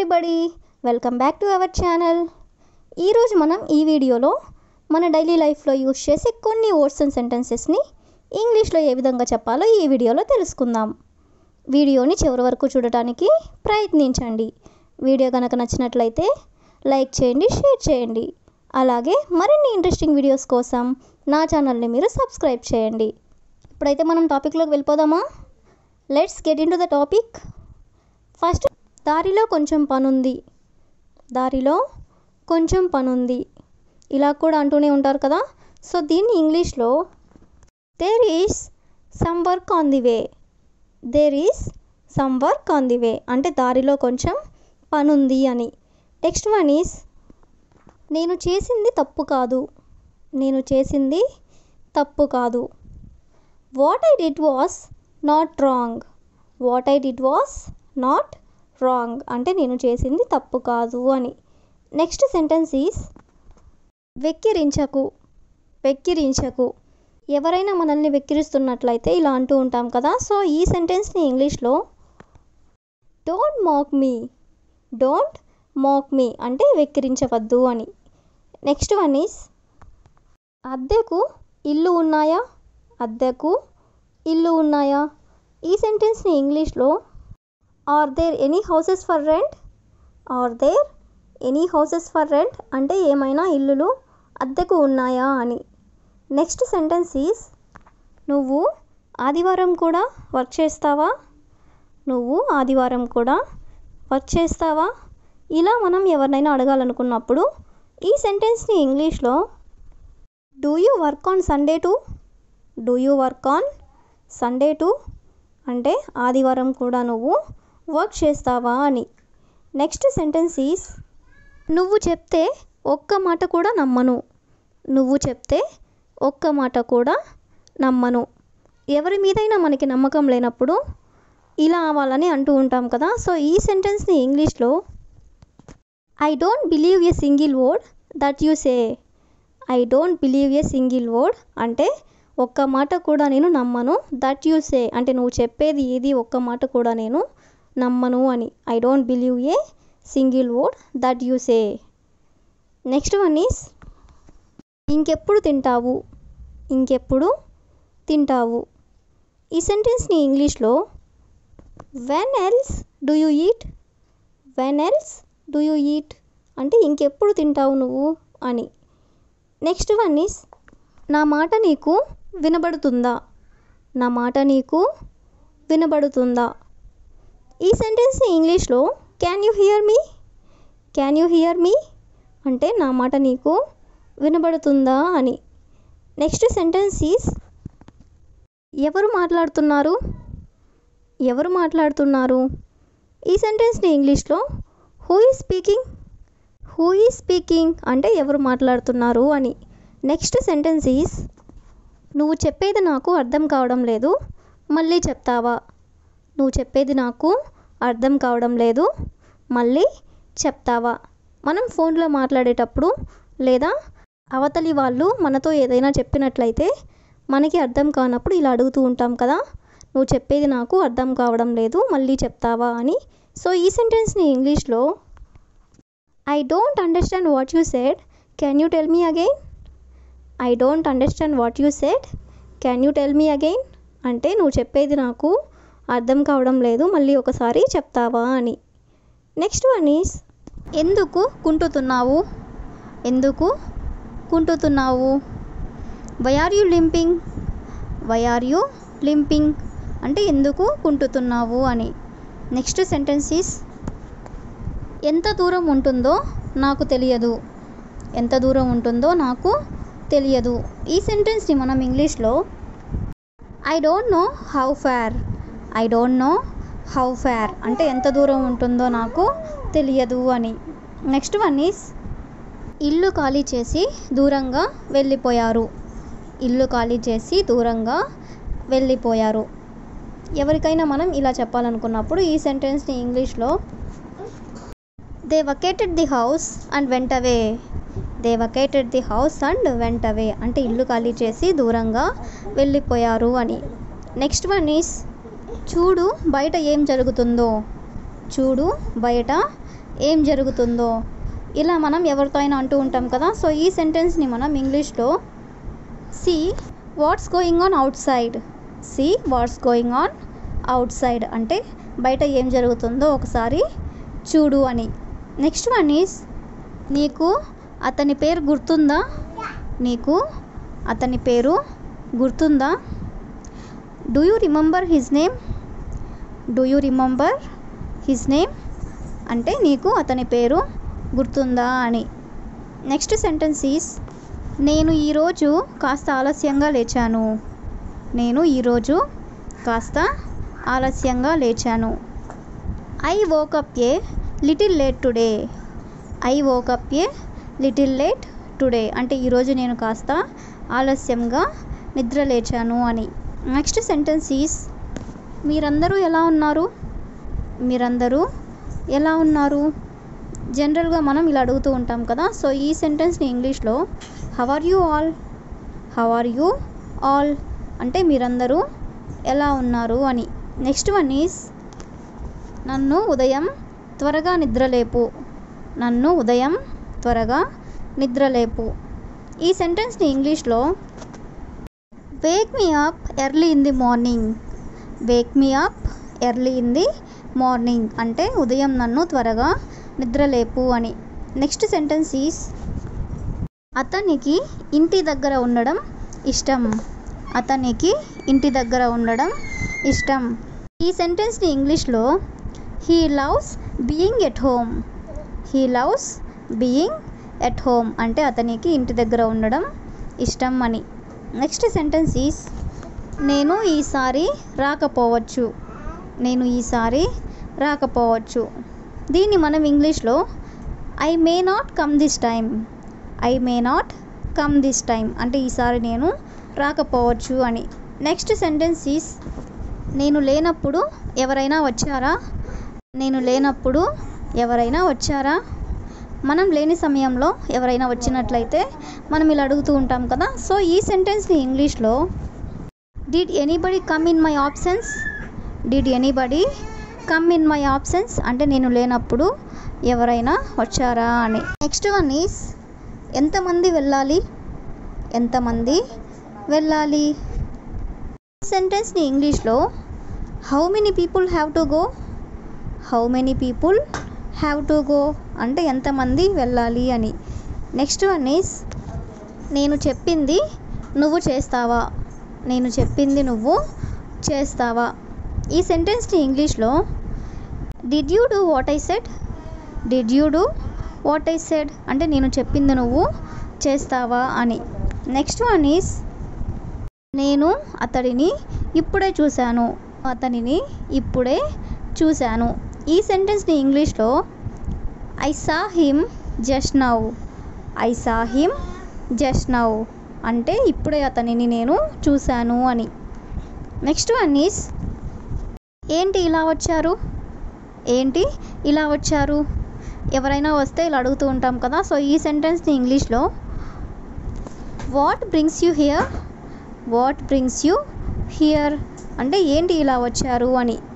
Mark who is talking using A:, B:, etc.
A: everybody welcome back to our channel ఈరోజు మనం ఈ వీడియోలో మన డైలీ లైఫ్లో యూస్ చేసే కొన్ని వర్డ్స్ అండ్ సెంటెన్సెస్ని ఇంగ్లీష్లో ఏ విధంగా చెప్పాలో ఈ వీడియోలో తెలుసుకుందాం వీడియోని చివరి వరకు చూడటానికి ప్రయత్నించండి వీడియో కనుక నచ్చినట్లయితే లైక్ చేయండి షేర్ చేయండి అలాగే మరిన్ని ఇంట్రెస్టింగ్ వీడియోస్ కోసం నా ఛానల్ని మీరు సబ్స్క్రైబ్ చేయండి ఇప్పుడైతే మనం టాపిక్లోకి వెళ్ళిపోదామా let's get into the topic first దారిలో కొంచెం పనుంది దారిలో కొంచెం పనుంది ఇలా కూడా అంటూనే ఉంటారు కదా సో దీన్ని ఇంగ్లీష్లో there is some work on the way there is some work on the way అంటే దారిలో కొంచెం పనుంది అని నెక్స్ట్ వన్ ఈస్ నేను చేసింది తప్పు కాదు నేను చేసింది తప్పు కాదు what I did was not wrong what I did was not wrong అంటే నేను చేసింది తప్పు కాదు అని నెక్స్ట్ సెంటెన్స్ ఈస్ వెక్కిరించకు వెక్కిరించకు ఎవరైనా మనల్ని వెక్కిరిస్తున్నట్లయితే ఇలా అంటూ ఉంటాం కదా సో ఈ సెంటెన్స్ని ఇంగ్లీష్లో డోంట్ మాక్ మీ డోంట్ మాక్ మీ అంటే వెక్కిరించవద్దు అని నెక్స్ట్ వన్ ఈస్ అద్దెకు ఇల్లు ఉన్నాయా అద్దెకు ఇల్లు ఉన్నాయా ఈ సెంటెన్స్ని ఇంగ్లీష్లో are there any houses for rent are there any houses for rent అంటే ఏమైనా ఇల్లులు అద్దెకు ఉన్నాయా అని నెక్స్ట్ సెంటెన్స్ ఈస్ నువ్వు ఆదివారం కూడా వర్క్ చేస్తావా నువ్వు ఆదివారం కూడా వర్క్ చేస్తావా ఇలా మనం ఎవరినైనా అడగాలనుకున్నప్పుడు ఈ సెంటెన్స్ని ఇంగ్లీష్లో do you work on Sunday too do you work on Sunday too అంటే ఆదివారం కూడా నువ్వు వర్క్ చేస్తావా అని నెక్స్ట్ సెంటెన్స్ ఈస్ నువ్వు చెప్తే ఒక్క మాట కూడా నమ్మను నువ్వు చెప్తే ఒక్క మాట కూడా నమ్మను ఎవరి మీదైనా మనకి నమ్మకం లేనప్పుడు ఇలా అవ్వాలని అంటూ ఉంటాం కదా సో ఈ సెంటెన్స్ని ఇంగ్లీష్లో I don't believe a single word that you say I don't believe a single word that you మాట కూడా నేను నమ్మను దట్ యు సే అంటే నువ్వు చెప్పేది ఏది ఒక్క మాట కూడా నేను నమ్మను అని I don't believe a single word that you say next one is ఇంకెప్పుడు తింటావు ఇంకెప్పుడు తింటావు ఈ సెంటెన్స్ని ఇంగ్లీష్లో when else do you eat when else do you eat అంటే ఇంకెప్పుడు తింటావు నువ్వు అని నెక్స్ట్ వన్ ఈస్ నా మాట నీకు వినబడుతుందా నా మాట నీకు వినబడుతుందా ఈ సెంటెన్స్ని ఇంగ్లీష్లో can you hear me can you hear me అంటే నా మాట నీకు వినబడుతుందా అని నెక్స్ట్ సెంటెన్స్ ఈస్ ఎవరు మాట్లాడుతున్నారు ఎవరు మాట్లాడుతున్నారు ఈ సెంటెన్స్ని ఇంగ్లీష్లో who is speaking who is speaking అంటే ఎవరు మాట్లాడుతున్నారు అని నెక్స్ట్ సెంటెన్స్ ఈస్ నువ్వు చెప్పేది నాకు అర్థం కావడం లేదు మళ్ళీ చెప్తావా నువ్వు చెప్పేది నాకు అర్థం కావడం లేదు మళ్ళీ చెప్తావా మనం ఫోన్లో మాట్లాడేటప్పుడు లేదా అవతలి వాళ్ళు మనతో ఏదైనా చెప్పినట్లయితే మనకి అర్థం కానప్పుడు ఇలా అడుగుతూ ఉంటాం కదా నువ్వు చెప్పేది నాకు అర్థం కావడం లేదు మళ్ళీ చెప్తావా అని సో ఈ సెంటెన్స్ని ఇంగ్లీష్లో I don't understand what you said can you tell me again I don't understand what you said can you tell me again అంటే నువ్వు చెప్పేది నాకు అర్థం కావడం లేదు మళ్ళీ ఒకసారి చెప్తావా అని నెక్స్ట్ వన్ ఈస్ ఎందుకు కుంటుతున్నావు ఎందుకు కుంటుతున్నావు why are you limping why are you limping అంటే ఎందుకు కుంటుతున్నావు అని నెక్స్ట్ సెంటెన్స్ ఈస్ ఎంత దూరం ఉంటుందో నాకు తెలియదు ఎంత దూరం ఉంటుందో నాకు తెలియదు ఈ సెంటెన్స్ని మనం ఇంగ్లీష్లో I don't know how far I don't know how far అంటే ఎంత దూరం ఉంటుందో నాకు తెలియదు అని నెక్స్ట్ వన్ ఈస్ ఇల్లు ఖాళీ చేసి దూరంగా వెళ్ళిపోయారు ఇల్లు ఖాళీ చేసి దూరంగా వెళ్ళిపోయారు ఎవరికైనా మనం ఇలా చెప్పాలనుకున్నప్పుడు ఈ సెంటెన్స్ని ఇంగ్లీష్లో they vacated the house and went away they vacated the house and went away అంటే ఇల్లు ఖాళీ చేసి దూరంగా వెళ్ళిపోయారు అని నెక్స్ట్ వన్ ఈస్ చూడు బయట ఏం జరుగుతుందో చూడు బయట ఏం జరుగుతుందో ఇలా మనం ఎవరితో అయినా అంటూ ఉంటాం కదా సో ఈ సెంటెన్స్ని మనం ఇంగ్లీష్లో see what's going on outside see what's going on outside అంటే బయట ఏం జరుగుతుందో ఒకసారి చూడు అని నెక్స్ట్ వన్ ఈస్ నీకు అతని పేరు గుర్తుందా నీకు అతని పేరు గుర్తుందా do you remember his name do you remember his name అంటే నీకు అతని పేరు గుర్తుందా అని నెక్స్ట్ సెంటెన్స్ ఈస్ నేను ఈరోజు కాస్త ఆలస్యంగా లేచాను నేను ఈరోజు కాస్త ఆలస్యంగా లేచాను I woke up a little late today I woke up a little late today అంటే ఈరోజు నేను కాస్త ఆలస్యంగా నిద్ర లేచాను అని నెక్స్ట్ సెంటెన్స్ ఈస్ మీరందరూ ఎలా ఉన్నారు మీరందరూ ఎలా ఉన్నారు జనరల్గా మనం ఇలా అడుగుతూ ఉంటాం కదా సో ఈ సెంటెన్స్ని ఇంగ్లీష్లో how are you all how are you all అంటే మీరందరూ ఎలా ఉన్నారు అని నెక్స్ట్ వన్ ఈస్ నన్ను ఉదయం త్వరగా నిద్రలేపు నన్ను ఉదయం త్వరగా నిద్రలేపు ఈ సెంటెన్స్ని ఇంగ్లీష్లో wake me up early in the morning wake me up early in the morning అంటే ఉదయం నన్ను త్వరగా నిద్రలేపు అని నెక్స్ట్ సెంటెన్స్ ఈస్ అతనికి ఇంటి దగ్గర ఉండడం ఇష్టం అతనికి ఇంటి దగ్గర ఉండడం ఇష్టం ఈ సెంటెన్స్ని ఇంగ్లీష్లో he loves being at home he loves being at home అంటే అతనికి ఇంటి దగ్గర ఉండడం ఇష్టం అని నెక్స్ట్ సెంటెన్స్ ఈస్ నేను ఈసారి రాకపోవచ్చు నేను ఈసారి రాకపోవచ్చు దీన్ని మనం ఇంగ్లీష్లో I may not come this time I may not come this time అంటే ఈసారి నేను రాకపోవచ్చు అని నెక్స్ట్ సెంటెన్స్ ఈస్ నేను లేనప్పుడు ఎవరైనా వచ్చారా నేను లేనప్పుడు ఎవరైనా వచ్చారా మనం లేని సమయంలో ఎవరైనా వచ్చినట్లయితే మనం ఇలా అడుగుతూ ఉంటాం కదా సో ఈ సెంటెన్స్ని ఇంగ్లీష్లో did anybody come in my absence did anybody come in my absence అంటే నేను లేనప్పుడు ఎవరైనా వచ్చారా అని నెక్స్ట్ వన్ ఈస్ ఎంతమంది వెళ్ళాలి ఎంతమంది వెళ్ళాలి సెంటెన్స్ని ఇంగ్లీష్లో how many people have to go how many people have to go అంటే ఎంతమంది వెళ్ళాలి అని నెక్స్ట్ వన్ ఈస్ నేను చెప్పింది నువ్వు చేస్తావా నేను చెప్పింది నువ్వు చేస్తావా ఈ సెంటెన్స్ని ఇంగ్లీష్లో did you do what I said did you do what I said అంటే నేను చెప్పింది నువ్వు చేస్తావా అని నెక్స్ట్ వన్ ఈస్ నేను అతడిని ఇప్పుడే చూశాను అతనిని ఇప్పుడే చూశాను ఈ సెంటెన్స్ని ఇంగ్లీష్లో I saw him just now I saw him just now అంటే ఇప్పుడే అతనిని నేను చూశాను అని నెక్స్ట్ వన్ ఈస్ ఏంటి ఇలా వచ్చారు ఏంటి ఇలా వచ్చారు ఎవరైనా వస్తే ఇలా అడుగుతూ ఉంటాం కదా సో ఈ సెంటెన్స్ని ఇంగ్లీష్లో what brings you here what brings you here అంటే ఏంటి ఇలా వచ్చారు అని